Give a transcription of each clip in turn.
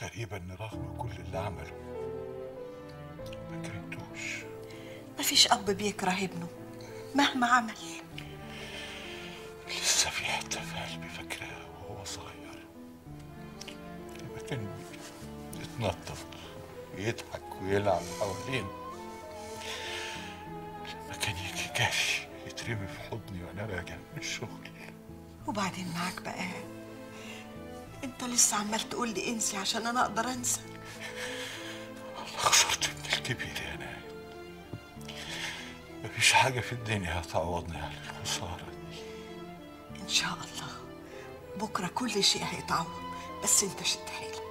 غريبة إن رغم كل اللي عمله ما كرهتوش مفيش أب بيكره ابنه مهما عمل لسه في حتة في قلبي فاكراها وهو صغير لما كان يتنطط ويضحك ويلعب حوالينا لما كان يجي كافي يترمي في حضني وأنا راجع من الشغل وبعدين معاك بقى انت لسه عمال تقول لي انسي عشان انا اقدر انسى والله خسرت ابن الكبير يا نايم مفيش حاجة في الدنيا هتعوضني عن الخسارة دي ان شاء الله بكره كل شيء هيتعوض بس انت شد حيلك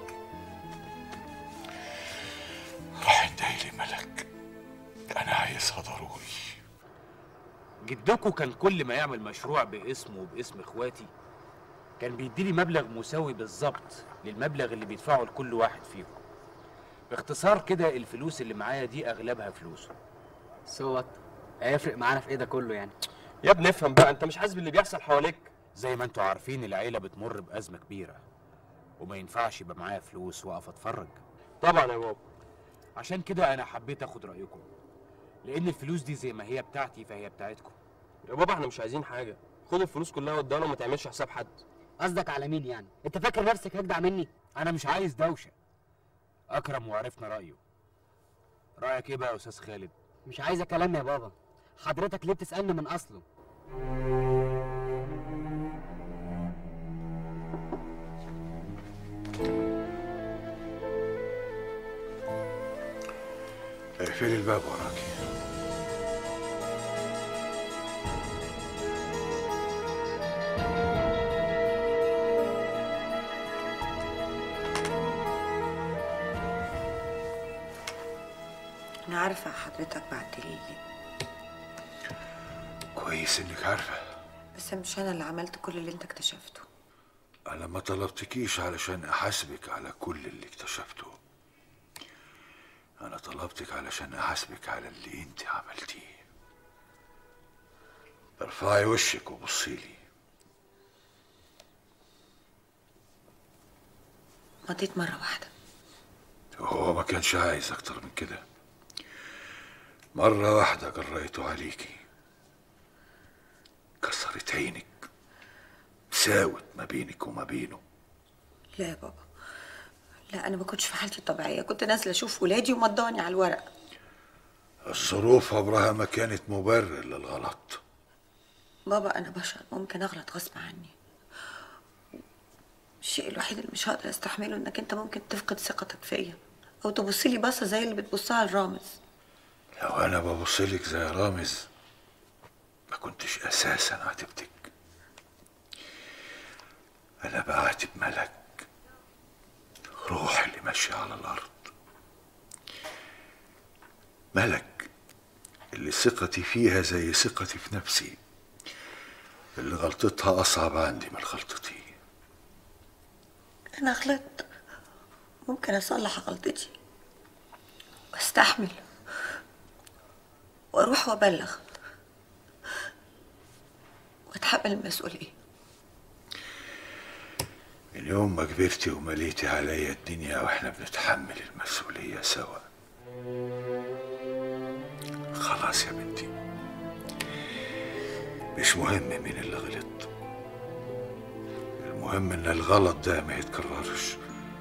روح ادعي لي ملك أنا عايزها ضروري جدكم كان كل ما يعمل مشروع باسمه وباسم اخواتي كان بيديلي مبلغ مساوي بالظبط للمبلغ اللي بيدفعه لكل واحد فيهم باختصار كده الفلوس اللي معايا دي اغلبها فلوسه سوت هيفرق معانا في ايه ده كله يعني يا ابني افهم بقى انت مش حاسس باللي بيحصل حواليك زي ما انتوا عارفين العيلة بتمر بأزمة كبيرة وما ينفعش يبقى معايا فلوس واقف اتفرج طبعا يا بابا عشان كده انا حبيت اخد رأيكم لان الفلوس دي زي ما هي بتاعتي فهي بتاعتكم يا بابا احنا مش عايزين حاجه خد الفلوس كلها ودانا وما تعملش حساب حد قصدك على مين يعني انت فاكر نفسك اجدع مني انا مش عايز دوشة اكرم وعرفنا رأيه رأيك ايه بقى يا استاذ خالد مش عايزه كلام يا بابا حضرتك ليه بتسالني من اصله اقفلي الباب وراكي انا عارفه حضرتك بعت لي ليه كويس انك عارفة بس مش انا اللي عملت كل اللي انت اكتشفته انا ما طلبتكيش علشان احاسبك على كل اللي اكتشفته انا طلبتك علشان احاسبك على اللي انت عملتيه ارفعي وشك وبصيلي مضيت مره واحده هو ما كانش عايز اكتر من كده مرة واحدة جريته عليكي كسرت عينك ساوت ما بينك وما بينه لا يا بابا لا انا ما كنتش في حالتي الطبيعيه كنت نازله اشوف ولادي ومضاني على الورق الظروف عمرها ما كانت مبرر للغلط بابا انا بشر ممكن اغلط غصب عني الشيء الوحيد اللي مش هقدر استحمله انك انت ممكن تفقد ثقتك فيا او تبص لي بصه زي اللي بتبصها لرامز لو انا ببصلك زي رامز ما كنتش اساسا عاتبتك انا بعاتب ملك روح اللي ماشيه على الارض ملك اللي ثقتي فيها زي ثقتي في نفسي اللي غلطتها اصعب عندي من غلطتي انا غلطت ممكن اصلح غلطتي واستحمل واروح وابلغ واتحمل المسؤوليه من يوم ما كبرتي ومليتي عليا الدنيا واحنا بنتحمل المسؤولية سوا خلاص يا بنتي مش مهم مين اللي غلط المهم ان الغلط ده ما يتكررش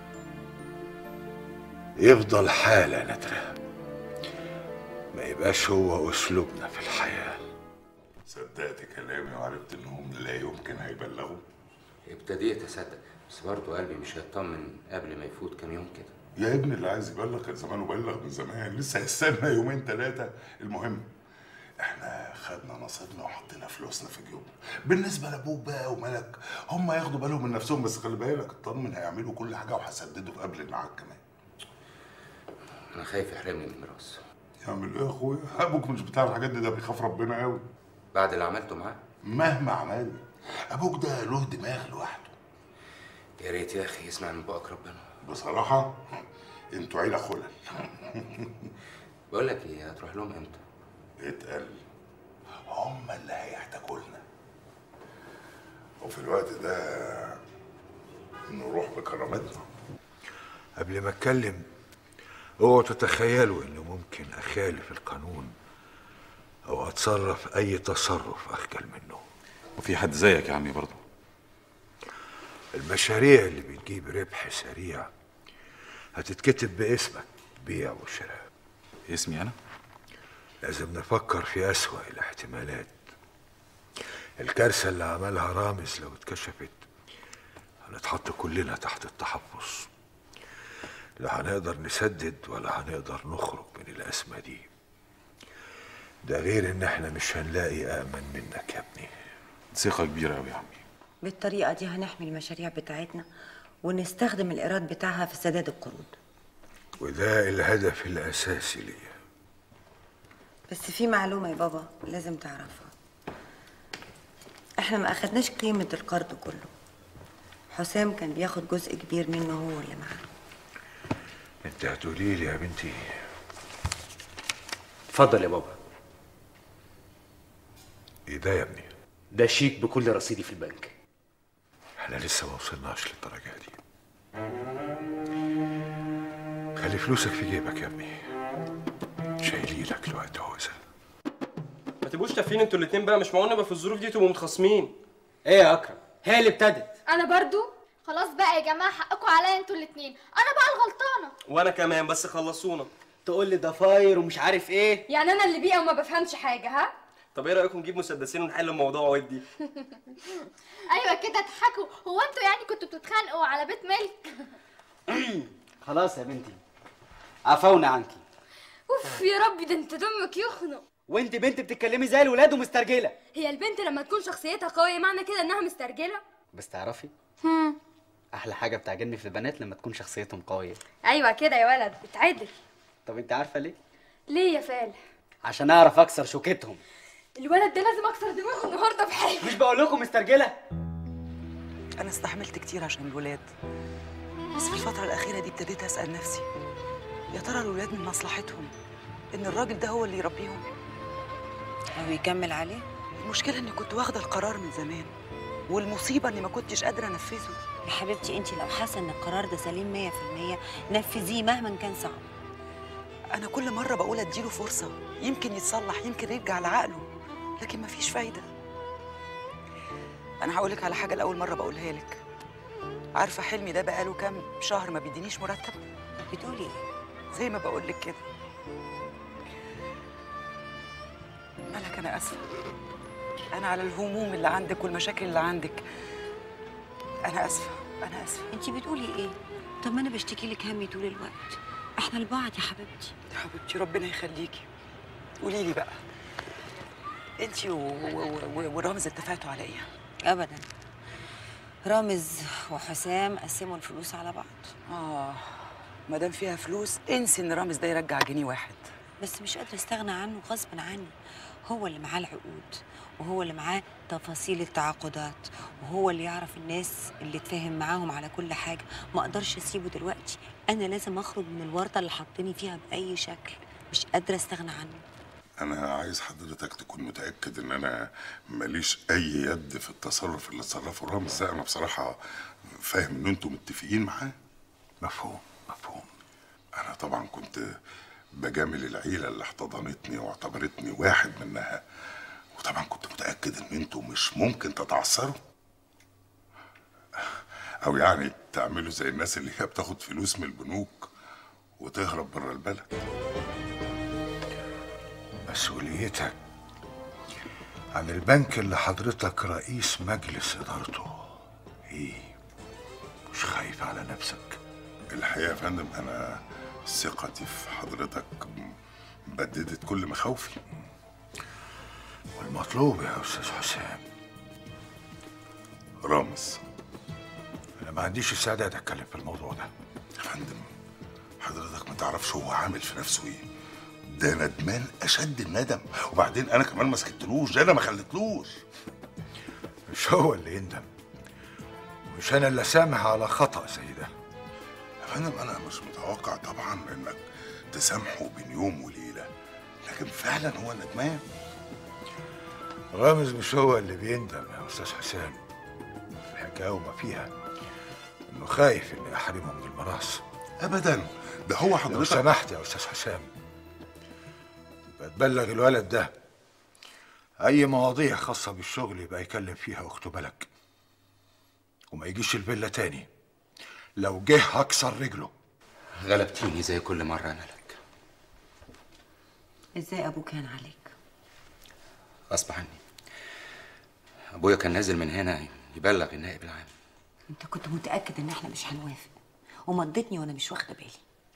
يفضل حالة نادرة ما يبقاش هو اسلوبنا في الحياة صدقت كلامي وعرفت انهم لا يمكن هيبلغوا ابتديت اصدق بس برضه قلبي مش هيطمن قبل ما يفوت كام يوم كده يا ابني اللي عايز يبلغ كان زمانه بلغ من زمان لسه هيستنى يومين ثلاثة المهم احنا خدنا نصيبنا وحطينا فلوسنا في جيوبنا بالنسبة لابوك بقى وملك هم ياخدوا بالهم من نفسهم بس خلي بالك اطمن هيعملوا كل حاجة وهسددوا في قبل الميعاد كمان انا خايف يحرمني من الميراث يعمل ايه يا اخويا ابوك مش بتاع الحاجات دي ده بيخاف ربنا قوي بعد اللي عملته معاه مهما عمل ابوك ده له دماغ لوحده يا ريت يا اخي يسمع من بقك ربنا بصراحة انتوا عيلة خلل بقول لك ايه هتروح لهم امتى اتقل هم اللي هيحتاجوا لنا وفي الوقت ده نروح بكرامتنا قبل ما اتكلم اوعوا تتخيلوا انه ممكن اخالف القانون او اتصرف اي تصرف اخجل منه وفي حد زيك يا عمي برضه المشاريع اللي بتجيب ربح سريع هتتكتب باسمك بيع وشراء اسمي انا لازم نفكر في أسوأ الاحتمالات الكارثة اللي عملها رامز لو اتكشفت هنتحط كلنا تحت التحفظ لا هنقدر نسدد ولا هنقدر نخرج من الأزمة دي ده غير إن احنا مش هنلاقي أأمن منك يا ابني ثقة كبيرة أوي يا عمي بالطريقة دي هنحمي المشاريع بتاعتنا ونستخدم الإيراد بتاعها في سداد القروض وده الهدف الأساسي ليا بس في معلومة يا بابا لازم تعرفها احنا ما اخدناش قيمة القرض كله حسام كان بياخد جزء كبير منه هو اللي معاه انت هتقولي لي يا بنتي اتفضل يا بابا ايه ده يا ابني ده شيك بكل رصيدي في البنك احنا لسه ما وصلناش للدرجة دي خلي فلوسك في جيبك يا ابني شايلي لك الوقت عوزة ما تبقوش تافهين انتوا الاتنين بقى مش معقول نبقى في الظروف دي تبقوا متخاصمين ايه يا اكرم هي اللي ابتدت انا برضو خلاص بقى يا جماعه حقكم عليا انتوا الاتنين انا بقى الغلطانه وانا كمان بس خلصونا تقول لي ضفاير ومش عارف ايه يعني انا اللي بيئه وما بفهمش حاجه ها طب ايه رايكم نجيب مسدسين ونحل الموضوع ودي ايوه كده اضحكوا هو انتوا يعني كنتوا بتتخانقوا على بيت ملك خلاص يا بنتي عفونا عنكي اوف يا ربي ده انت دمك يخنق وانت بنت بتتكلمي زي الولاد ومسترجله هي البنت لما تكون شخصيتها قويه معنى كده انها مسترجله بس تعرفي احلى حاجه بتعجبني في البنات لما تكون شخصيتهم قويه ايوه كده يا ولد اتعدل طب انت عارفه ليه ليه يا فالح عشان اعرف اكسر شوكتهم الولد ده لازم اكسر دماغه النهارده بحاجه مش بقول لكم مسترجله أنا استحملت كتير عشان الولاد بس في الفترة الأخيرة دي ابتديت أسأل نفسي يا ترى الولاد من مصلحتهم إن الراجل ده هو اللي يربيهم أو يكمل عليه المشكلة إني كنت واخدة القرار من زمان والمصيبة إني ما كنتش قادرة أنفذه يا حبيبتي انت لو حاسة ان القرار ده سليم 100% نفذيه مهما كان صعب أنا كل مرة بقول أديله فرصة يمكن يتصلح يمكن يرجع لعقله لكن مفيش فايدة أنا هقولك على حاجة لأول مرة بقولها لك عارفة حلمي ده بقاله كام شهر ما بيدينيش مرتب بتقولي ايه زي ما بقول لك كده مالك انا اسفه انا على الهموم اللي عندك والمشاكل اللي عندك انا اسفه انا اسفه انت بتقولي ايه طب ما انا بشتكي لك همي طول الوقت احنا لبعض يا حبيبتي يا حبيبتي ربنا يخليكي قولي لي بقى انت و... و... و... ورامز اتفقتوا على ايه ابدا رامز وحسام قسموا الفلوس على بعض اه ما دام فيها فلوس انسي ان رامز ده يرجع جنيه واحد بس مش قادره استغنى عنه غصب عني هو اللي معاه العقود وهو اللي معاه تفاصيل التعاقدات وهو اللي يعرف الناس اللي اتفاهم معاهم على كل حاجه ما اقدرش اسيبه دلوقتي انا لازم اخرج من الورطه اللي حاطيني فيها باي شكل مش قادره استغنى عنه انا عايز حضرتك تكون متاكد ان انا ماليش اي يد في التصرف اللي تصرفه رامز ده انا بصراحه فاهم ان انتم متفقين معاه مفهوم مفهوم انا طبعا كنت بجامل العيله اللي احتضنتني واعتبرتني واحد منها وطبعا كنت متاكد ان انتم مش ممكن تتعثروا او يعني تعملوا زي الناس اللي هي بتاخد فلوس من البنوك وتهرب بره البلد مسؤوليتك عن البنك اللي حضرتك رئيس مجلس إدارته إيه مش خايف على نفسك الحقيقه يا فندم انا ثقتي في حضرتك بددت كل مخاوفي والمطلوب يا أستاذ حسام رامز أنا ما عنديش استعداد أتكلم في الموضوع ده يا فندم حضرتك ما تعرفش هو عامل في نفسه ايه ده ندمان اشد الندم وبعدين انا كمان ما سكتلوش ده انا ما خليتلوش مش هو اللي يندم مش أنا اللي سامح على خطأ زي ده يا فندم انا مش متوقع طبعا انك تسامحه بين يوم وليله لكن فعلا هو ندمان رامز مش هو اللي بيندم يا أستاذ حسام الحكاية وما فيها إنه خايف إني أحرمه من الميراث ابدا ده هو لو حضرتك سمحت يا استاذ حسام بتبلغ الولد ده اي مواضيع خاصه بالشغل يبقى يكلم فيها اخته ملك وما يجيش الفيلا تاني لو جه هكسر رجله غلبتيني زي كل مرة يا ملك ازاي ابوك كان عليك غصب عني أبويا كان نازل من هنا يبلغ النائب العام انت كنت متاكد ان احنا مش هنوافق ومضيتني وانا مش واخده بالي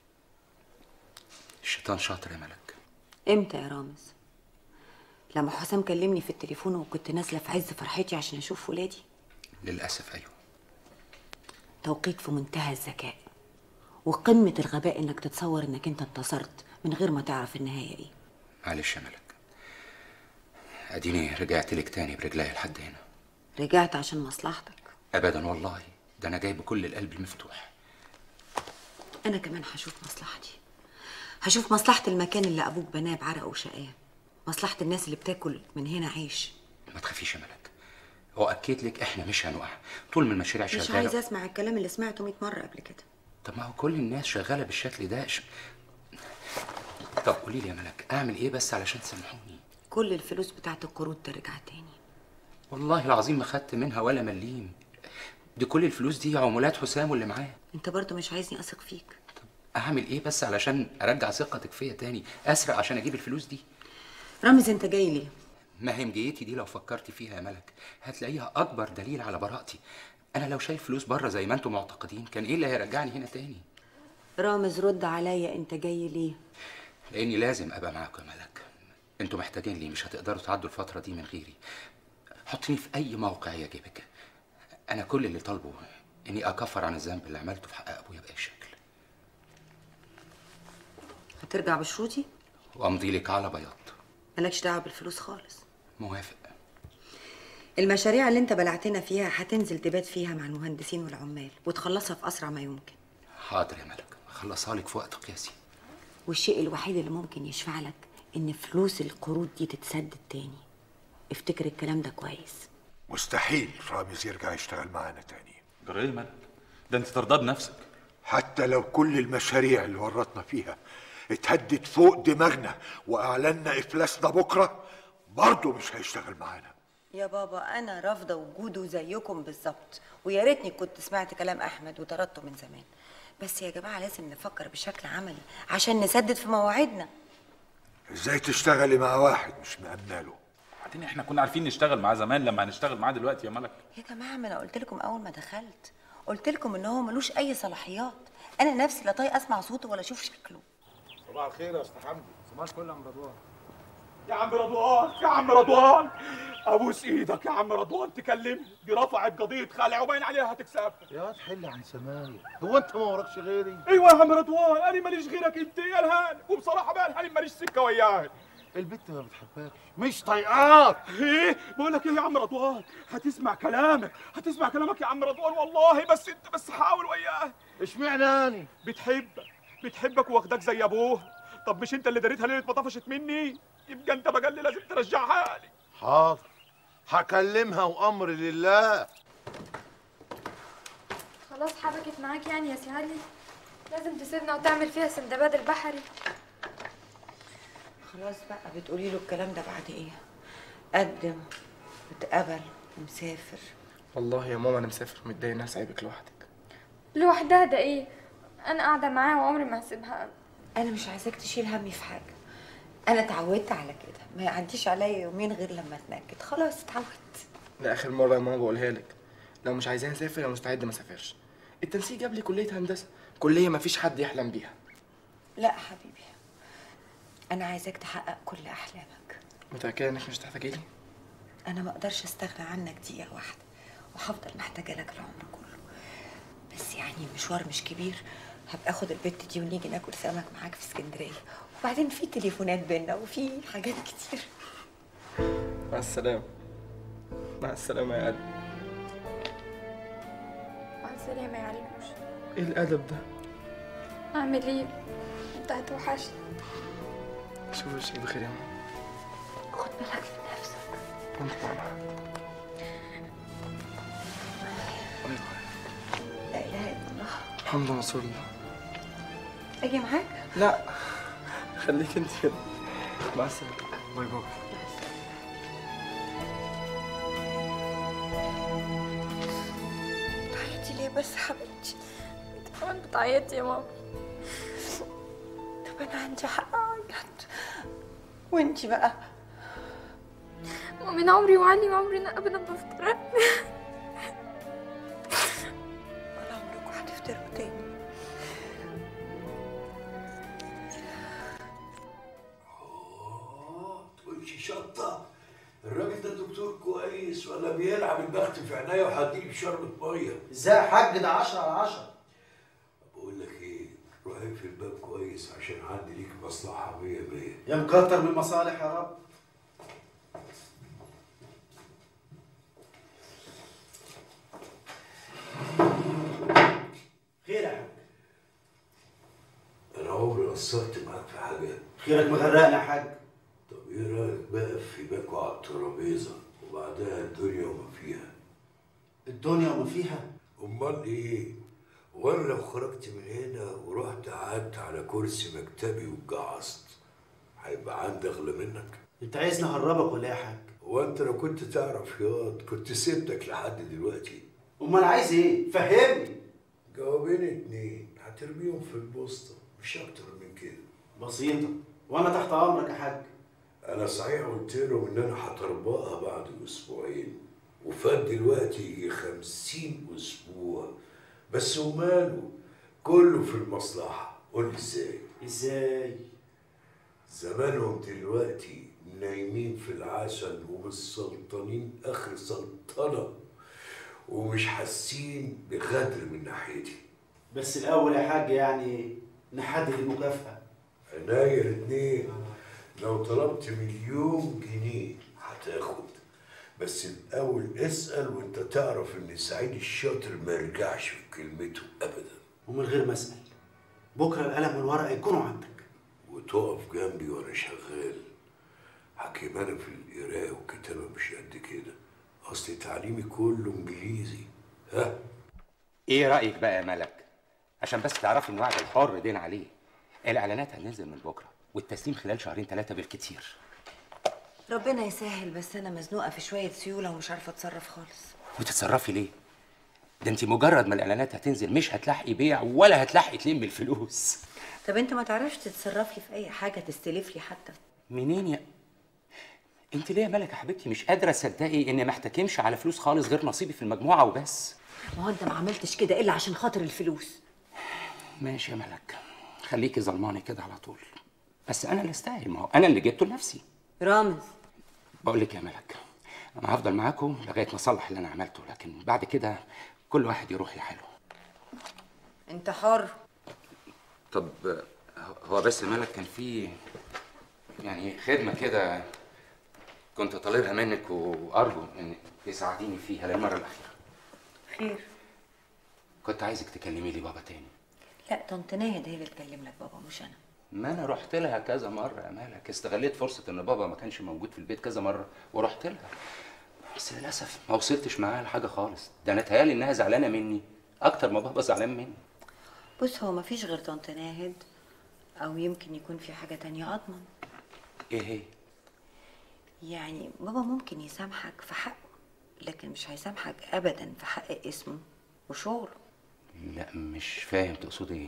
الشيطان شاطر يا ملك امتى يا رامز لما حسام كلمني في التليفون وكنت نازله في عز فرحتي عشان اشوف ولادي للأسف أيوه توقيت في منتهى الذكاء وقمه الغباء انك تتصور انك انت انتصرت من غير ما تعرف النهايه ايه معلش يا ملك أديني رجعت لك تاني برجلي لحد هنا رجعت عشان مصلحتك أبدا والله ده أنا جاي بكل القلب المفتوح انا كمان هشوف مصلحتي هشوف مصلحه المكان اللي ابوك بناه بعرقه وشقاه مصلحه الناس اللي بتاكل من هنا عيش ما تخافيش يا ملك وأكد لك إحنا مش هنقع طول ما المشاريع مش شغالة عايزه اسمع الكلام اللي سمعته 100 مره قبل كده طب ما هو كل الناس شغالة بالشكل ده ش... طب قولي لي يا ملك أعمل إيه بس علشان تسامحوني كل الفلوس بتاعت القروض ترجع تاني والله العظيم ما خدت منها ولا مليم دي كل الفلوس دي عمولات حسام واللي معاه انت برضو مش عايزني اثق فيك اعمل ايه بس علشان ارجع ثقتك فيا تاني اسرق عشان اجيب الفلوس دي رامز انت جاي ليه ما هي مجيتي دي لو فكرتي فيها يا ملك هتلاقيها اكبر دليل على براءتي انا لو شايل فلوس بره زي ما انتم معتقدين كان ايه اللي هيرجعني هنا تاني رامز رد عليا انت جاي ليه لاني لازم ابقى معاكم يا ملك انتوا محتاجين لي مش هتقدروا تعدوا الفتره دي من غيري حطني في اي موقع يعجبك انا كل اللي طالبه اني اكفر عن الذنب اللي عملته في حق ابويا باي شكل هترجع بشروطي وامضي لك على بياض مالكش دعوه بالفلوس خالص موافق المشاريع اللي انت بلعتنا فيها هتنزل تبات فيها مع المهندسين والعمال وتخلصها في اسرع ما يمكن حاضر يا ملك اخلصها لك في وقت قياسي والشيء الوحيد اللي ممكن يشفع لك ان فلوس القروض دي تتسدد تاني افتكر الكلام ده كويس مستحيل رامز يرجع يشتغل معانا تاني جرى ايه مالك ده انت ترضى بنفسك حتى لو كل المشاريع اللي ورطنا فيها اتهدت فوق دماغنا واعلنا افلاسنا بكره برضه مش هيشتغل معانا يا بابا انا رافضه وجوده زيكم بالظبط ويا ريتني كنت سمعت كلام احمد وطردته من زمان بس يا جماعه لازم نفكر بشكل عملي عشان نسدد في مواعيدنا ازاي تشتغلي مع واحد مش مأمنه له بعدين احنا كنا عارفين نشتغل معاه زمان لما هنشتغل معاه دلوقتي يا ملك يا جماعه ما انا قلت لكم اول ما دخلت قلت لكم ان هو ملوش اي صلاحيات انا نفسي لا طايق اسمع صوته ولا اشوف شكله صباح الخير يا استاذ حمدي صباح الفل يا عم رضوان يا عم رضوان يا عم رضوان ابوس ايدك يا عم رضوان تكلمني دي رفعت قضيه خلع وباين عليها هتكسب يا واد حل عن سماير هو انت ما وراكش غيري ايوه يا عم رضوان انا ماليش غيرك انت يا الهان وبصراحه بقى الهان ماليش سكه وياك البت ما بتحبكش مش طايقاك ايه بقول لك ايه يا عم رضوان هتسمع كلامك هتسمع كلامك يا عم رضوان والله بس انت بس حاول وياه اشمعنى اني بتحبك بتحبك واخدك زي ابوها طب مش انت اللي داريتها ليله ما طفشت مني يبقى انت بقى اللي لازم ترجعها لي حاضر هكلمها وامر لله خلاص حبكت معاك يعني يا سي علي لازم تسيبنا وتعمل فيها سندباد البحري خلاص بقى بتقولي له الكلام ده بعد ايه قدم واتقبل ومسافر والله يا ماما انا مسافر متضايق انها سايبك لوحدك لوحدها ده ايه انا قاعده معاها وعمري ما هسيبها انا مش عايزاك تشيل همي في حاجه انا اتعودت على كده ما يعديش عليا يومين غير لما اتنكد خلاص اتعودت ده اخر مره يا ماما بقولها لك لو مش عايزاني اسافر انا مستعد ما اسافرش التنسيق جاب لي كليه هندسه كليه ما فيش حد يحلم بيها لا حبيبي انا عايزاك تحقق كل احلامك متاكده انك مش هتحتاجي لي انا ما اقدرش استغنى عنك دقيقه واحده وهفضل محتاجه لك العمر كله بس يعني المشوار مش كبير هبقى اخد البت دي ونيجي ناكل سمك معاك في اسكندريه وبعدين في تليفونات بينا وفي حاجات كتير مع السلامه مع السلامه يا قلبي مع السلامه يا علوش ايه الادب ده اعمل ايه انت هتوحشني شوف وشك بخير يا ماما خد بالك من نفسك وانت ماما لا اله الا الله محمد رسول الله اجي معاك لا خليك انت كده مع السلامه باي باي بتعيطي ليه بس حبيبتي انت كمان بتعيطي يا ماما طب انا عندي حق اعيط وانتي بقى ومن عمري وعلي عمرنا ابدا ما افترقنا ولا عمركم هتفترقوا تاني تقولش شطة الراجل ده دكتور كويس ولا بيلعب البخت في عينيا وهديني بشربة مية ازاي يا حاج ده 10 على 10 بقول لك ايه روح في الباب كويس عشان عندي ليك مصلحة مية مية يا مكتر من المصالح يا رب خير يا حاج انا عمري قصرت معاك في حاجة خيرك مغرقنا يا حاج طب ايه رأيك بقى في باكو على الترابيزة وبعدها الدنيا وما فيها الدنيا وما فيها امال ايه وانا لو خرجت من هنا ورحت قعدت على كرسي مكتبي واتجعصت هيبقى عندي اغلى منك انت عايزني اهربك ولا ايه يا حاج وانت لو كنت تعرف ياض كنت سبتك لحد دلوقتي امال عايز ايه فهمني جوابين اتنين هترميهم في البوسطة مش اكتر من كده بسيطة وانا تحت امرك يا حاج انا صحيح قلت لهم ان انا هطربقها بعد اسبوعين وفات دلوقتي يجي خمسين اسبوع بس وماله كله في المصلحة قول لي ازاي ازاي زمانهم دلوقتي نايمين في العسل ومتسلطنين اخر سلطنة ومش حاسين بغدر من ناحيتي بس الاول يا حاج يعني نحدد المكافأة عناية الاتنين لو طلبت مليون جنيه هتاخد بس الاول اسال وانت تعرف ان سعيد الشاطر ما يرجعش في كلمته ابدا ومن غير ما اسال بكره القلم والورقه يكونوا عندك وتقف جنبي وانا شغال حكيم انا في القراءه والكتابه مش قد كده اصل تعليمي كله انجليزي ها ايه رايك بقى يا ملك عشان بس تعرفي ان وعد الحر دين عليه الاعلانات هتنزل من بكره والتسليم خلال شهرين ثلاثه بالكتير ربنا يسهل بس انا مزنوقه في شويه سيوله ومش عارفه اتصرف خالص وتتصرفي ليه ده انت مجرد ما الاعلانات هتنزل مش هتلاحقي بيع ولا هتلاحقي تلمي الفلوس طب انت ما تعرفش تتصرف لي في اي حاجه تستلف لي حتى منين يا انت ليه يا ملك يا حبيبتي مش قادره تصدقي اني ما احتكمش على فلوس خالص غير نصيبي في المجموعه وبس ما هو انت ما عملتش كده الا عشان خاطر الفلوس ماشي يا ملك خليكي ظلماني كده على طول بس انا اللي استاهل ما هو انا اللي جبته لنفسي رامز بقول لك يا ملك انا هفضل معاكم لغايه ما اصلح اللي انا عملته لكن بعد كده كل واحد يروح لحاله انت حر طب هو بس يا ملك كان في يعني خدمه كده كنت طالبها منك وارجو انك تساعديني فيها للمره الاخيره خير كنت عايزك تكلمي لي بابا تاني لا طنط ناهد هي اللي تكلم لك بابا مش انا ما انا رحت لها كذا مره يا مالك استغليت فرصه ان بابا ما كانش موجود في البيت كذا مره ورحت لها بس للاسف ما وصلتش معاها لحاجه خالص ده انا تهيالي انها زعلانه مني اكتر ما بابا زعلان مني بص هو ما فيش غير طنط ناهد او يمكن يكون في حاجه تانية اضمن ايه هي يعني بابا ممكن يسامحك في حقه لكن مش هيسامحك ابدا في حق اسمه وشغله لا مش فاهم تقصدي ايه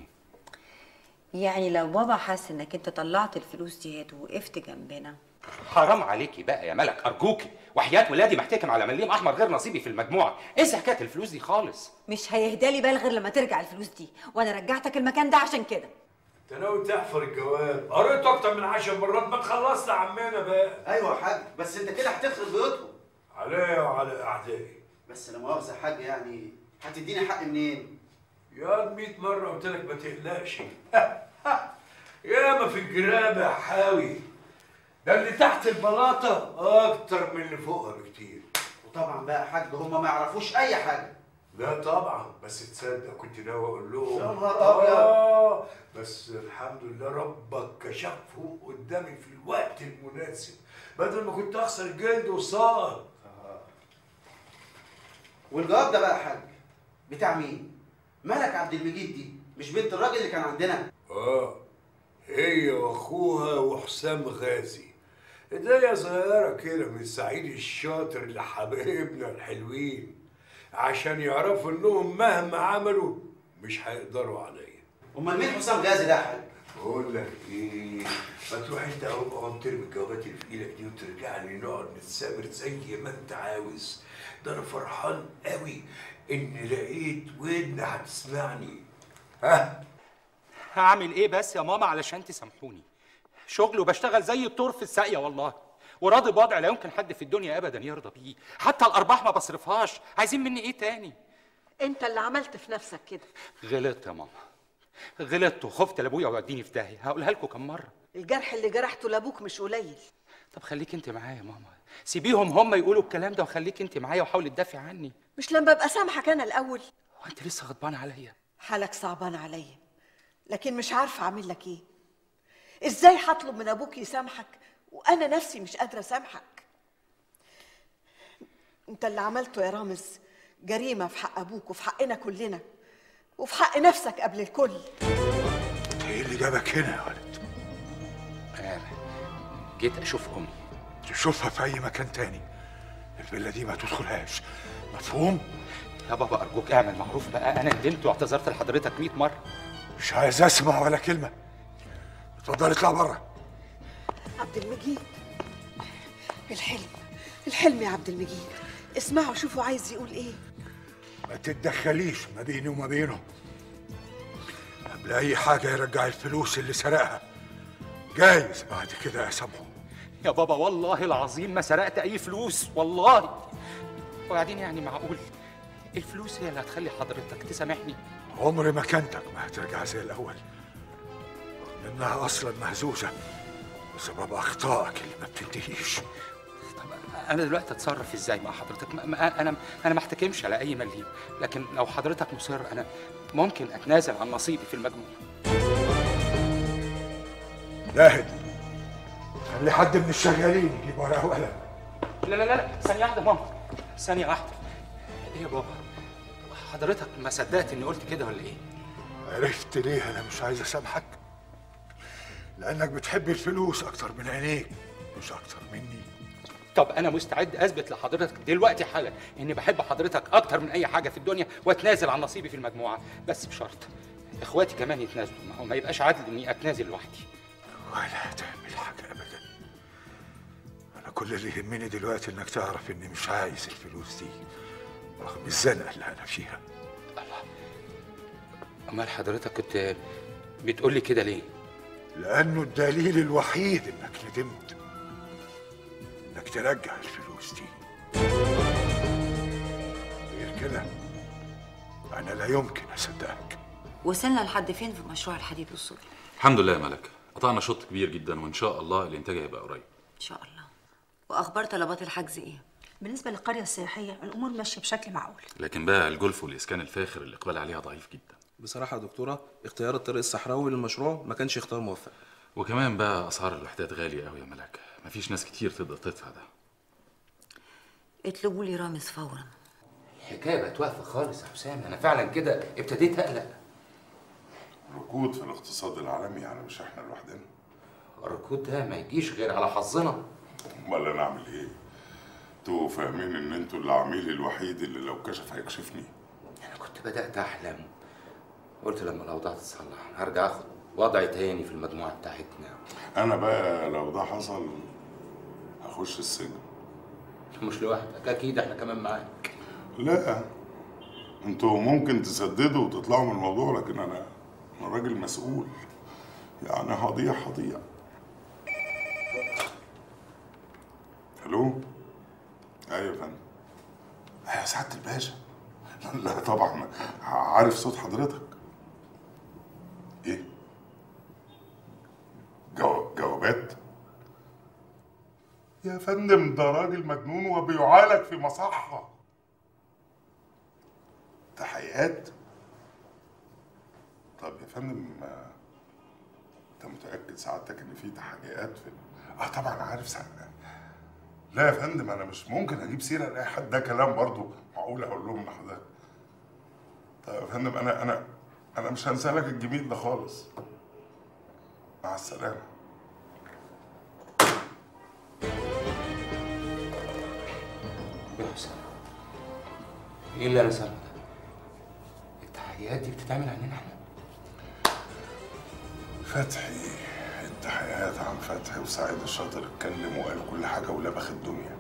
يعني لو بابا حس انك انت طلعت الفلوس ديت ووقفت جنبنا حرام عليكي بقى يا ملك ارجوكي وحياه ولادي محتكم على مليم احمر غير نصيبي في المجموعه ايه حكايه الفلوس دي خالص مش هيهدى لي بال غير لما ترجع الفلوس دي وانا رجعتك المكان ده عشان كده انت ناوي تحفر الجواب قريته اكتر من عشر مرات ما تخلصنا عمنا بقى ايوه يا حاج بس انت كده هتخرب بيوتهم عليا وعلى اعدائي بس لا مؤاخذه يا حاج يعني هتديني حق منين يا 100 مره قلت لك ما تقلقش ياما في الجرابه يا حاوي ده اللي تحت البلاطه اكتر من اللي فوقها بكتير وطبعا بقى يا حاج هما ما يعرفوش اي حاجه لا طبعا بس تصدق كنت ناوي اقول لهم يا نهار أبيض. آه، بس الحمد لله ربك كشفهم قدامي في الوقت المناسب بدل ما كنت اخسر جلد وصار والجواب ده بقى يا حاج بتاع مين؟ ملك عبد المجيد دي مش بنت الراجل اللي كان عندنا اه هي واخوها وحسام غازي هدايا صغيرة كده من سعيد الشاطر لحبايبنا الحلوين عشان يعرفوا انهم مهما عملوا مش هيقدروا عليا امال مين حسام غازي ده يا حاج؟ بقول لك ايه ما تروح انت اهو اقعد ترمي الجوابات اللي في ايدك دي وترجع لي نقعد نتسامر زي ما انت عاوز ده انا فرحان قوي ان لقيت ودن هتسمعني ها هعمل ايه بس يا ماما علشان تسامحوني شغل وبشتغل زي الطور في الساقيه والله وراضي بوضع لا يمكن حد في الدنيا ابدا يرضى بيه حتى الارباح ما بصرفهاش عايزين مني ايه تاني انت اللي عملت في نفسك كده غلطت يا ماما غلطت وخفت لابويا ويوديني في داهيه هقولها لكم كم مره الجرح اللي جرحته لابوك مش قليل طب خليك انت معايا يا ماما سيبيهم هم يقولوا الكلام ده وخليك انت معايا وحاولي تدافعي عني مش لما ابقى سامحك انا الاول هو انت لسه غضبان عليا حالك صعبان عليا لكن مش عارفه اعمل لك ايه ازاي هطلب من ابوك يسامحك وانا نفسي مش قادره اسامحك انت اللي عملته يا رامز جريمه في حق ابوك وفي حقنا كلنا وفي حق نفسك قبل الكل ايه اللي جابك هنا يا ولد انا جيت اشوف امي تشوفها في اي مكان تاني الفيلا دي ما تدخلهاش مفهوم يا بابا ارجوك اعمل معروف بقى انا ندمت واعتذرت لحضرتك 100 مره مش عايز اسمع ولا كلمه اتفضل اطلع بره عبد المجيد الحلم الحلم يا عبد المجيد اسمعوا شوفوا عايز يقول ايه ما تتدخليش ما بيني وما بينه قبل اي حاجه يرجع الفلوس اللي سرقها جايز بعد كده اسامحه يا بابا والله العظيم ما سرقت اي فلوس والله وبعدين يعني معقول الفلوس هي اللي هتخلي حضرتك تسامحني عمر ما كانتك ما هترجع زي الاول لانها اصلا مهزوزه بسبب اخطائك اللي ما بتنتهيش انا دلوقتي اتصرف ازاي مع حضرتك ما ما انا انا ما احتكمش على اي مليم لكن لو حضرتك مصر انا ممكن اتنازل عن نصيبي في المجموع زاهد خلي حد من الشغالين يجيب ورقه وقلم لا لا لا ثانية واحدة ماما ثانية واحدة ايه يا بابا حضرتك ما صدقت اني قلت كده ولا ايه عرفت ليه انا مش عايز اسامحك لانك بتحب الفلوس اكتر من عينيك مش اكتر مني طب انا مستعد اثبت لحضرتك دلوقتي حالا اني بحب حضرتك اكتر من اي حاجه في الدنيا واتنازل عن نصيبي في المجموعه بس بشرط اخواتي كمان يتنازلوا ما هو ما يبقاش عادل اني اتنازل لوحدي ولا تعمل حاجه ابدا انا كل اللي يهمني دلوقتي انك تعرف اني مش عايز الفلوس دي رغم الزنقه اللي انا فيها امال حضرتك كنت بتقول لي كده ليه لانه الدليل الوحيد انك ندمت انك ترجع الفلوس دي غير كده انا لا يمكن اصدقك وصلنا لحد فين في مشروع الحديد والصلب الحمد لله يا ملك قطعنا شوط كبير جدا وان شاء الله الانتاج هيبقى قريب ان شاء الله واخبار طلبات الحجز ايه بالنسبة للقرية السياحية الأمور ماشية بشكل معقول لكن بقى الجولف والاسكان الفاخر الاقبال عليها ضعيف جدا بصراحة يا دكتورة اختيار الطريق الصحراوي للمشروع ما كانش اختيار موفق وكمان بقى اسعار الوحدات غاليه قوي يا ملك مفيش ناس كتير تقدر تدفع ده اطلبوا لي رامز فورا الحكايه بقت واقفه خالص يا حسام انا فعلا كده ابتديت اقلق ركود في الاقتصاد العالمي يعني مش احنا لوحدنا الركود ده ما يجيش غير على حظنا امال انا اعمل ايه انتوا فاهمين ان انتوا العميل الوحيد اللي لو كشف هيكشفني انا كنت بدات احلم قلت لما الاوضاع تتصلح هرجع اخد وضعي تاني في المجموعه بتاعتنا انا بقى لو ده حصل هخش السجن مش لوحدك اكيد احنا كمان معاك لا انتوا ممكن تسددوا وتطلعوا من الموضوع لكن انا انا راجل مسؤول يعني هضيع هضيع الو ايوه يا فندم ايوه سعاده الباشا لا طبعا عارف صوت حضرتك ايه جو... جوابات يا فندم ده راجل مجنون وبيعالج في مصحة تحقيقات طب يا فندم آه، انت متأكد سعادتك ان في تحقيقات في اه طبعا عارف سعادتك لا يا فندم انا مش ممكن اجيب سيره لاي حد ده كلام برضو معقول اقول لهم لحضرتك طيب يا فندم انا انا انا مش هنسى لك الجميل ده خالص مع السلامه يا حسام ايه اللي انا سامعه ده؟ التحيات دي بتتعمل عننا احنا فتحي التحيات عن فتحي وسعيد الشاطر اتكلم وقال كل حاجه ولبخ الدنيا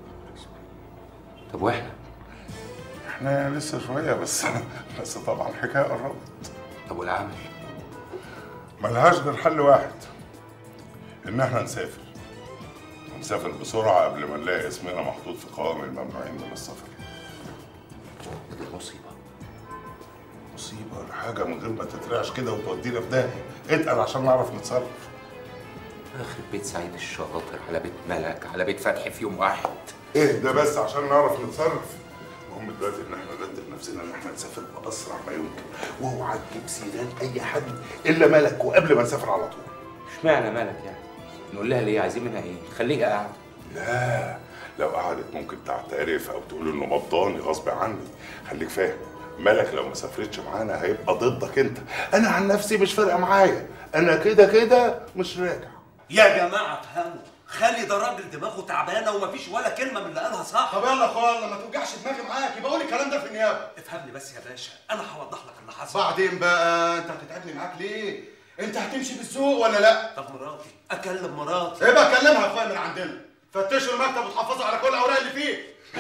طب واحنا احنا لسه شويه بس بس طبعا الحكايه قربت طب والعمل ملهاش غير حل واحد ان احنا نسافر ونسافر بسرعه قبل ما نلاقي اسمنا محطوط في قوائم الممنوعين من السفر دي مصيبه مصيبه ولا حاجه من غير ما تترعش كده وتودينا في داهيه اتقل عشان نعرف نتصرف اخرب بيت سعيد الشاطر على بيت ملك على بيت فتحي في يوم واحد اهدى بس عشان نعرف نتصرف المهم دلوقتي ان احنا نرتب نفسنا ان احنا نسافر باسرع ما يمكن واوعى تجيب سيران اي حد الا ملك وقبل ما نسافر على طول اشمعنى ملك يعني نقول لها ليه عايزين منها ايه خليها قاعده لا لو قعدت ممكن تعترف او تقول انه مضاني غصب عني خليك فاهم ملك لو ما سافرتش معانا هيبقى ضدك انت انا عن نفسي مش فارقه معايا انا كده كده مش راجع يا جماعه افهموا خالي ده راجل دماغه تعبانه ومفيش ولا كلمه من اللي قالها صح طب يلا يا اخويا ما توجعش دماغي معاك يبقى قول الكلام ده في النيابه افهمني بس يا باشا انا هوضح لك اللي حصل بعدين بقى انت هتتعبني معاك ليه انت هتمشي بالذوق ولا لا طب مراتي اكلم مراتي يبقى كلمها يا اخويا من عندنا فتشوا المكتب وتحافظوا على كل الاوراق اللي فيه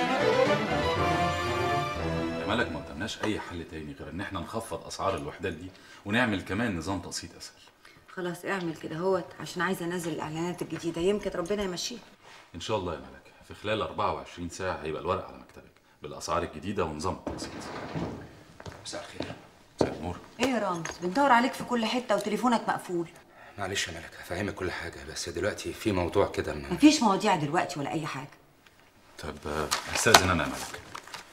يا ملك ما قدامناش اي حل تاني غير ان احنا نخفض اسعار الوحدات دي ونعمل كمان نظام تقسيط اسهل خلاص اعمل كده هوت عشان عايزه انزل الاعلانات الجديده يمكن ربنا يمشيها ان شاء الله يا ملك في خلال 24 ساعه هيبقى الورق على مكتبك بالاسعار الجديده ونظام التقسيط مساء الخير مساء النور ايه يا رامز بندور عليك في كل حته وتليفونك مقفول معلش يا ملك هفهمك كل حاجه بس دلوقتي في موضوع كده ما مفيش مواضيع دلوقتي ولا اي حاجه طب آه، استاذن انا يا ملك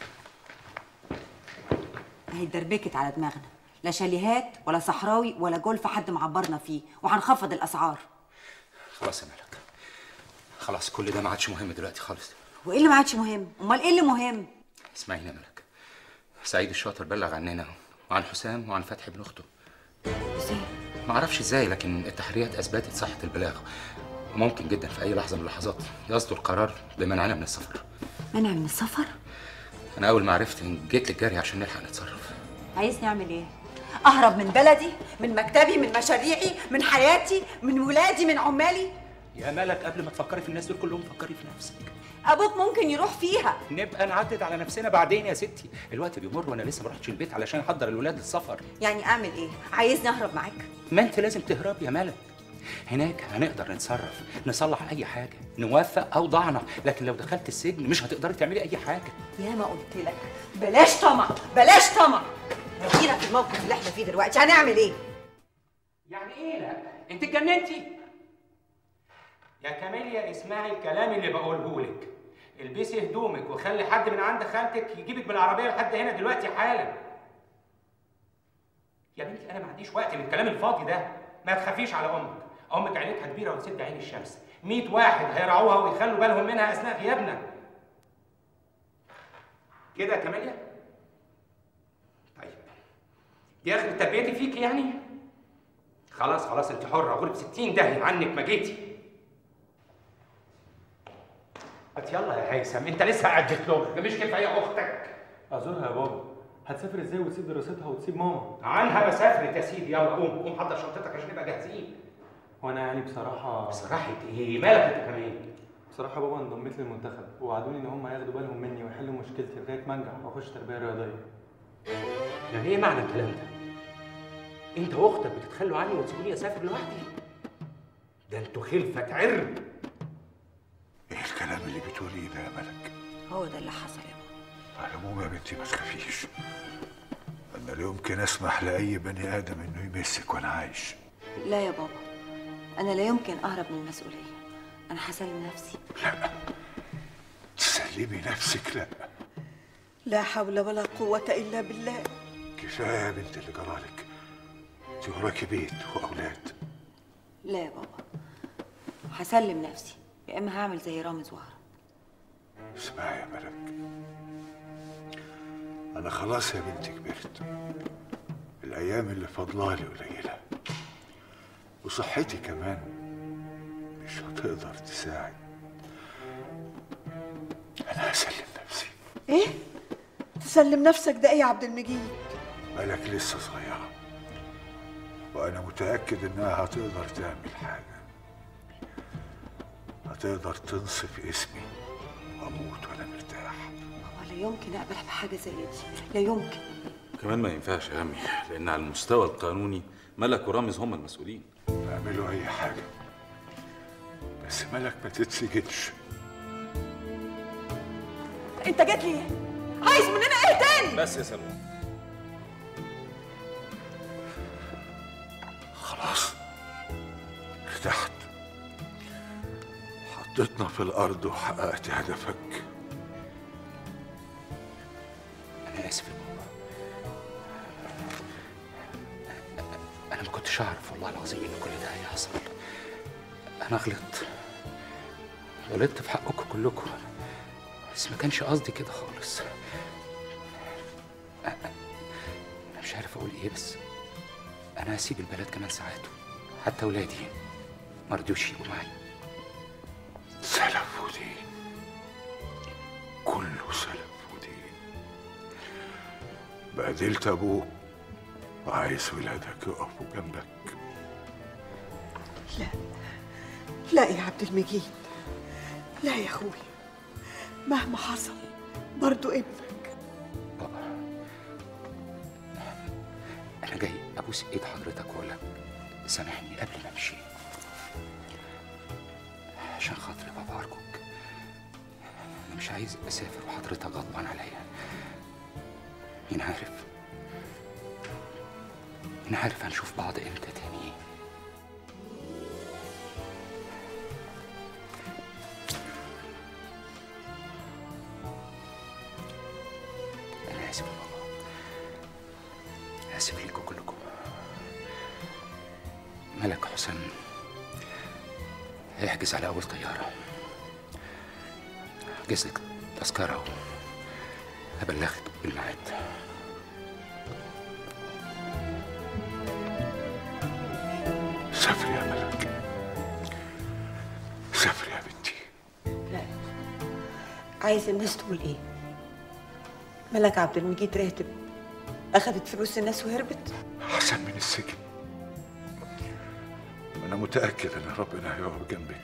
اهي اتدربكت على دماغنا لا شاليهات ولا صحراوي ولا جولف حد معبرنا فيه وهنخفض الاسعار خلاص يا ملك خلاص كل ده ما عادش مهم دلوقتي خالص وايه اللي ما عادش مهم امال ايه اللي مهم اسمعيني يا ملك سعيد الشاطر بلغ عننا وعن حسام وعن فتحي ابن اخته ازاي ما اعرفش ازاي لكن التحريات اثبتت صحه البلاغ وممكن جدا في اي لحظه من اللحظات يصدر قرار بمنعنا من السفر منع من السفر انا اول ما عرفت جيت للجري عشان نلحق نتصرف عايزني اعمل ايه اهرب من بلدي من مكتبي من مشاريعي من حياتي من ولادي من عمالي يا ملك قبل ما تفكري في الناس دول كلهم فكري في نفسك ابوك ممكن يروح فيها نبقى نعدد على نفسنا بعدين يا ستي الوقت بيمر وانا لسه ما رحتش البيت علشان احضر الولاد للسفر يعني اعمل ايه عايزني اهرب معاك ما انت لازم تهربي يا ملك هناك هنقدر نتصرف نصلح اي حاجه نوفق اوضاعنا لكن لو دخلت السجن مش هتقدري تعملي اي حاجه يا ما قلت لك بلاش طمع بلاش طمع جينا في الموقف اللي احنا فيه دلوقتي هنعمل ايه يعني ايه لا انت اتجننتي يا كاميليا اسمعي الكلام اللي بقوله لك البسي هدومك وخلي حد من عند خالتك يجيبك بالعربيه لحد هنا دلوقتي حالا يا بنتي انا ما عنديش وقت للكلام الفاضي ده ما تخافيش على امك امك عينتها كبيره وتسد عين الشمس 100 واحد هيرعوها ويخلوا بالهم منها اثناء غيابنا كده يا كاميليا طيب دي اخر تربيتي فيك يعني خلاص خلاص انت حره غرب 60 داهيه عنك ما جيتي هات يلا يا هيثم انت لسه قاعد بتلوم مش كفايه اختك اعذرها يا بابا هتسافر ازاي وتسيب دراستها وتسيب ماما عنها مسافرت يا سيدي يلا قوم قوم حضر شنطتك عشان نبقى جاهزين وانا يعني بصراحه بصراحه ايه مالك انت كمان بصراحه بابا انضميت للمنتخب ووعدوني ان هم ياخدوا بالهم مني ويحلوا مشكلتي لغايه ما انجح واخش تربيه رياضيه يعني ايه معنى الكلام ده انت واختك بتتخلوا عني وتسيبوني اسافر لوحدي ده انتوا خلفة عرب ايه الكلام اللي بتقوليه ده يا ملك هو ده اللي حصل يا بابا على العموم يا بنتي ما تخافيش انا لا يمكن اسمح لاي بني ادم انه يمسك وانا عايش لا يا بابا انا لا يمكن اهرب من المسؤوليه انا هسلم نفسي تسلمي نفسك لا لا حول ولا قوة إلا بالله كفايه يا بنت اللي جرالك انت وراكي بيت واولاد لا يا بابا هسلم نفسي يا اما هعمل زي رامز وهرب اسمعي يا ملك انا خلاص يا بنتي كبرت الايام اللي فاضلالي قليله وصحتي كمان مش هتقدر تساعد انا هسلم نفسي ايه تسلم نفسك ده ايه يا عبد المجيد مالك لسه صغيرة وأنا متأكد إنها هتقدر تعمل حاجة هتقدر تنصف اسمي وأموت وأنا مرتاح هو لا يمكن اقبل بحاجه زي دي لا يمكن كمان ما ينفعش يا عمي لان على المستوى القانوني ملك ورامز هم المسؤولين اعملوا أي حاجة بس مالك ما تتسجنش انت جيت لي إيه؟ عايز مننا ايه تاني بس يا سلمى خلاص ارتحت حطيتنا في الأرض وحققت هدفك أنا آسف يا بابا أنا ما كنتش أعرف والله العظيم إن كل ده هيحصل أنا غلطت غلطت في حقكم كلكم بس ما كانش قصدي كده خالص أنا أنا مش عارف أقول إيه بس أنا هسيب البلد كمان ساعات حتى ولادي ما رضيوش يجوا معايا سلف ودين كله سلف ودين بهدلت أبوك وعايز ولادك يقفوا جنبك لا لا يا عبد المجيد لا يا اخوي مهما حصل برضو ابنك أنا جاي أبوس إيد حضرتك وأقول لك سامحني قبل ما أمشي عشان خاطري بابا أرجوك أنا مش عايز أسافر وحضرتك غضبان عليا مين عارف مين عارف هنشوف بعض إمتى تاني أنا آسف يا بابا آسف ليكم كلكم ملك حسن هيحجز على أول طيارة حجز لك تذكرة وهبلغك بالميعاد سافري يا ملك سافري يا بنتي لا عايز الناس تقول ايه ملك عبد المجيد راتب اخذت فلوس الناس وهربت أحسن من السجن أنا متأكد إن ربنا هيقف جنبك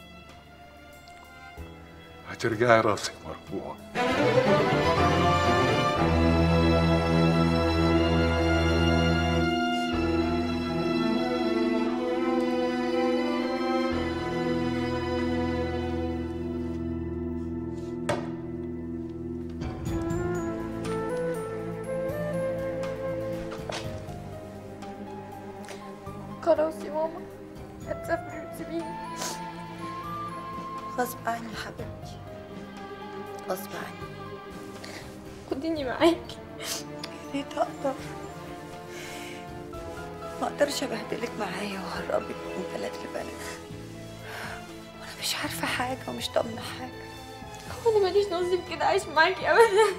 هترجعي راسك مرفوعة خلاص يا ماما هتسافري وتسيبيني غصب عني يا حبيبتي غصب عني خديني معاكي يا ريت اقدر ما اقدرش ابهدلك معايا واهربك من بلد لبلد وانا مش عارفه حاجه ومش ضامنه حاجه هو انا ماليش نصيب كده عايش معاكي ابدا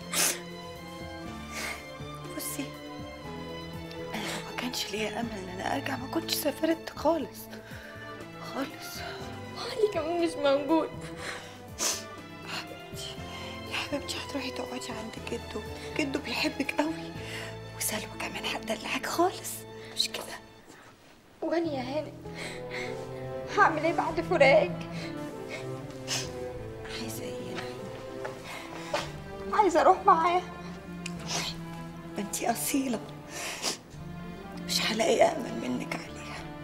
بصي انا لو ما كانش ليا امل ان انا ارجع ما كنتش سافرت خالص خالص علي كمان مش موجود يا حبيبتي هتروحي تقعدي عند جده جده بيحبك قوي وسلوى كمان هتدلعك خالص مش كده وانا يا هاني هعمل ايه بعد فراقك عايزه ايه عايزه اروح معاه ما انتي اصيله مش هلاقي امل منك عليها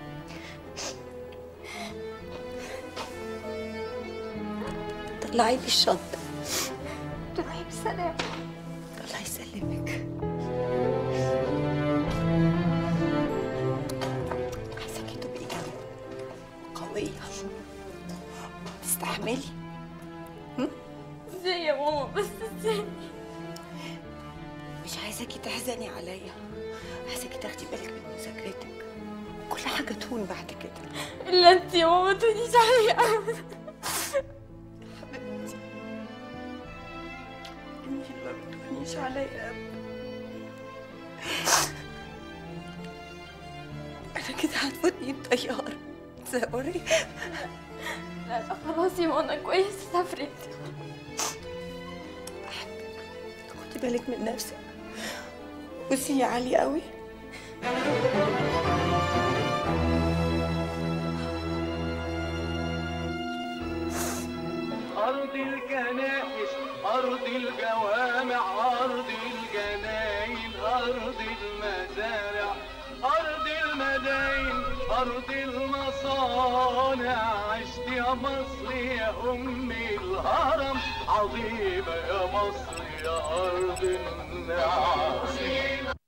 طلعي لي الشنطه تروحي بالسلامه الله يسلمك عايزاكي تبقي جنبي قوية تستحملي ازاي يا ماما بس ازاي مش عايزاكي تحزني عليا عايزاكي تاخدي بالك من مذاكرتك كل حاجة تهون بعد كده الا انت يا ماما تقوليش عليا ابدا حبيبتي انتي اللي ما بتهونيش عليا ابدا انا انا كده هتفوتني الطياره تصوري لا لا خلاص يا منى كويس سافرت خدي بالك من نفسك بصي يا علي قوي أرض الكنائس أرض الجوامع أرض الجناين أرض المزارع أرض المداين أرض المصانع عشت يا مصر يا أم الهرم عظيمة يا مصر يا أرض النعم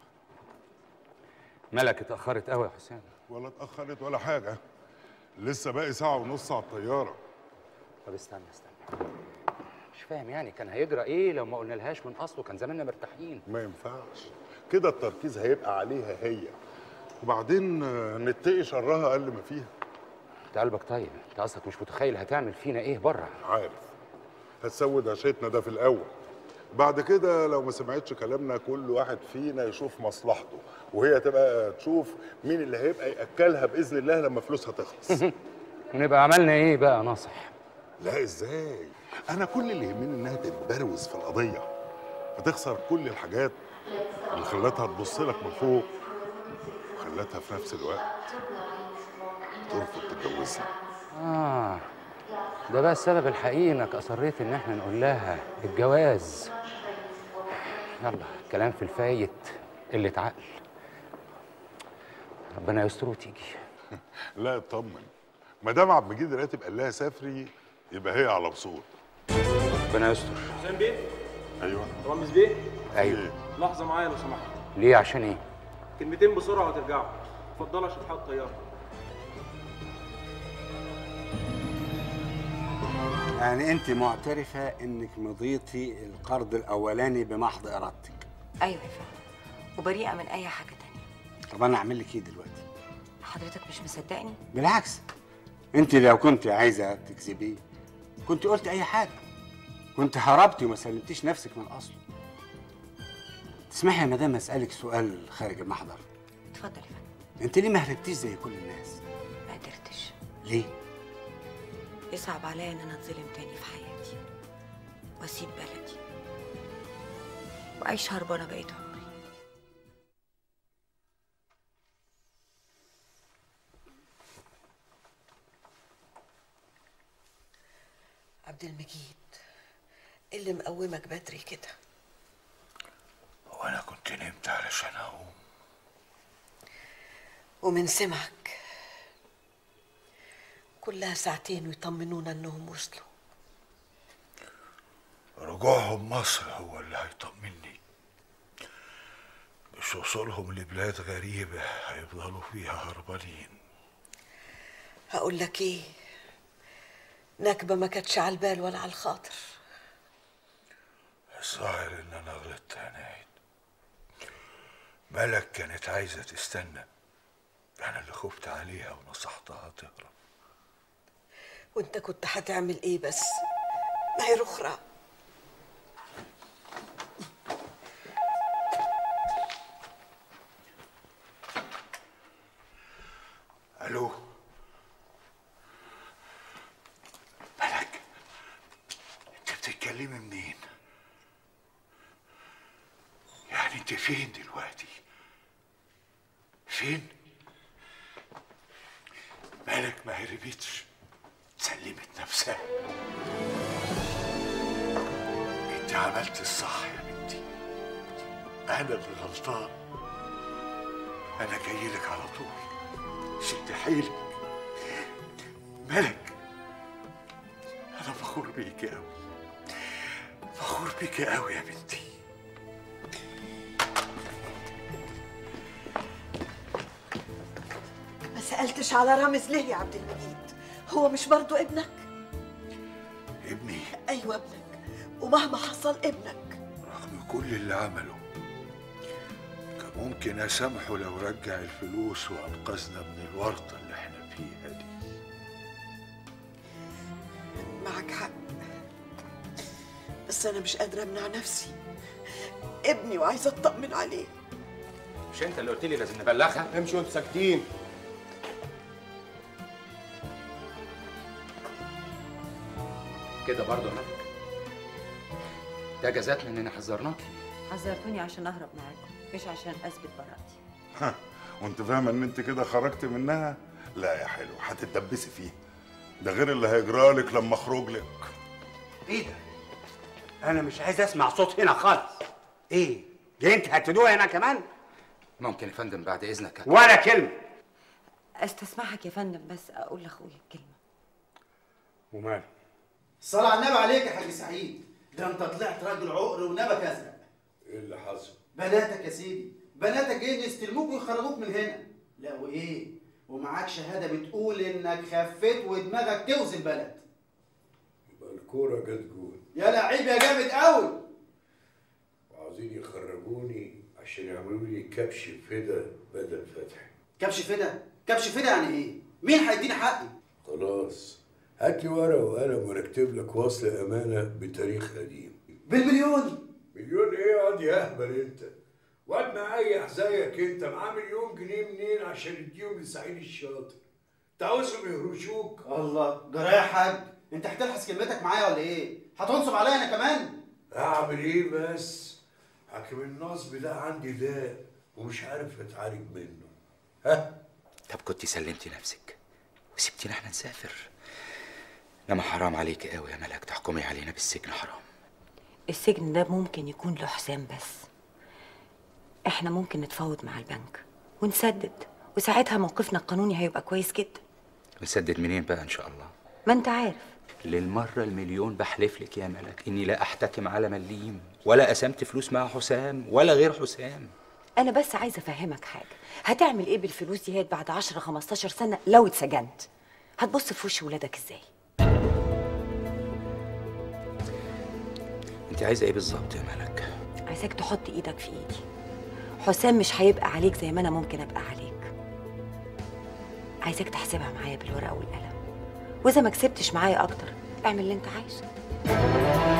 مالك اتأخرت قوي يا حسام ولا اتأخرت ولا حاجة لسه باقي ساعة ونص على الطيارة طب استنى استنى مش فاهم يعني كان هيجرى ايه لو ما قلنا لهاش من اصله كان زماننا مرتاحين ما ينفعش كده التركيز هيبقى عليها هي وبعدين آه، نتقي شرها أقل ما فيها انت قلبك طيب انت اصلك مش متخيل هتعمل فينا ايه بره عارف هتسود عشتنا ده في الأول بعد كده لو ما سمعتش كلامنا كل واحد فينا يشوف مصلحته وهي تبقى تشوف مين اللي هيبقى يأكلها بإذن الله لما فلوسها تخلص ونبقى عملنا ايه بقى يا ناصح لا ازاي انا كل اللي يهمني انها تتبروز في القضيه فتخسر كل الحاجات اللي خلتها تبص لك من فوق وخلتها في نفس الوقت ترفض تتجوزها اه ده بقى السبب الحقيقي انك اصريت ان احنا نقول لها الجواز يلا كلام في الفايت قلة عقل ربنا يستر وتيجي لا اطمن ما دام عبد المجيد راتب قال لها سافري يبقى هي على بصور ربنا يستر حسام بيه ايوه رامز بيه ايوه لحظه معايا لو سمحت ليه عشان ايه كلمتين بسرعه وترجعوا اتفضلوا عشان تلحقوا الطياره يعني انت معترفه انك مضيتي القرض الاولاني بمحض ارادتك ايوه يا فندم وبريئه من اي حاجه تانية طب انا اعمل لك ايه دلوقتي حضرتك مش مصدقني بالعكس انت لو كنت عايزه تكذبي كنت قلت اي حاجه كنت هربتي وما سلمتيش نفسك من اصله تسمحي يا مدام اسالك سؤال خارج المحضر اتفضل يا فندم انت ليه ما هربتيش زي كل الناس ما قدرتش ليه يصعب عليا ان انا اتظلم تاني في حياتي واسيب بلدي واعيش هربانه بقيت عمري عبد المجيد إيه اللي مقومك بدري كده وانا كنت نمت علشان اقوم ومن سمعك كلها ساعتين ويطمنونا انهم وصلوا رجوعهم مصر هو اللي هيطمني مش وصولهم لبلاد غريبة هيفضلوا فيها هربانين هقول لك ايه نكبة ما كانتش على البال ولا على الخاطر الظاهر ان انا غلطت يا ناهد ملك كانت عايزة تستنى انا اللي خفت عليها ونصحتها تهرب وانت كنت هتعمل ايه بس ما هي رخرة الو ملك انت بتتكلمي منين يعني انت فين دلوقتي فين مالك ما هربتش سلمت نفسها انت عملت الصح يا بنتي انا اللي غلطان انا جاي لك على طول شد حيلك ملك انا فخور بيكي قوي فخور بيكي قوي يا بنتي ما سألتش على رامز ليه يا عبد المجيد هو مش برضو ابنك ابني ايوه ابنك ومهما حصل ابنك رغم كل اللي عمله كان ممكن اسامحه لو رجع الفلوس وانقذنا من الورطه اللي احنا فيها دي معك حق بس انا مش قادره امنع نفسي ابني وعايزه اطمن عليه مش مش انت اللي قلت لي لازم نبلغها امشوا انتوا ساكتين كده برضه يا ملك ده جزاتنا اننا حذرناكي حذرتوني عشان اهرب معاكم مش عشان اثبت براءتي ها وانت فاهمه ان انت كده خرجت منها لا يا حلو هتتدبسي فيه ده غير اللي هيجرالك لما اخرج لك ايه ده؟ انا مش عايز اسمع صوت هنا خالص ايه؟ جاي انت هتدوها هنا كمان؟ ممكن يا فندم بعد اذنك ولا كلمه استسمحك يا فندم بس اقول لاخويا كلمه وماله؟ الصلاة على النبي عليك يا حاج سعيد ده انت طلعت راجل عقر ونبك ازرق ايه اللي حصل؟ بناتك يا سيدي بناتك جايين يستلموك ويخرجوك من هنا لا وايه ومعاك شهاده بتقول انك خفيت ودماغك توزن بلد يبقى الكوره جت جول يا لعيب يا جامد قوي وعاوزين يخرجوني عشان يعملوا لي كبش فدا بدل فتحي كبش فدا كبش فدا يعني ايه مين هيديني حقي خلاص هات لي ورقه وقلم ونكتب لك وصل امانه بتاريخ قديم بالمليون مليون ايه يا واد يا اهبل انت واد معايا زيك انت معاه مليون جنيه منين عشان يديهم لسعيد الشاطر انت عاوزهم يهرشوك الله جرى يا حاج انت هتلحس كلمتك معايا ولا ايه هتنصب عليا انا كمان اعمل ايه بس حاكم النصب ده عندي داء ومش عارف اتعالج منه ها طب كنت سلمتي نفسك وسبتينا احنا نسافر انما حرام عليك قوي يا ملك تحكمي علينا بالسجن حرام السجن ده ممكن يكون له حسام بس احنا ممكن نتفاوض مع البنك ونسدد وساعتها موقفنا القانوني هيبقى كويس جدا نسدد منين بقى ان شاء الله ما انت عارف للمرة المليون بحلف لك يا ملك إني لا أحتكم على مليم ولا قسمت فلوس مع حسام ولا غير حسام انا بس عايزه افهمك حاجه هتعمل ايه بالفلوس دي هي بعد 10 15 سنه لو اتسجنت هتبص في وش ولادك ازاي أنت عايزة إيه بالظبط يا ملك؟ عايزاك تحط ايدك في ايدي حسام مش هيبقى عليك زي ما انا ممكن ابقى عليك عايزاك تحسبها معايا بالورقه والقلم واذا ما كسبتش معايا اكتر اعمل اللي انت عايزه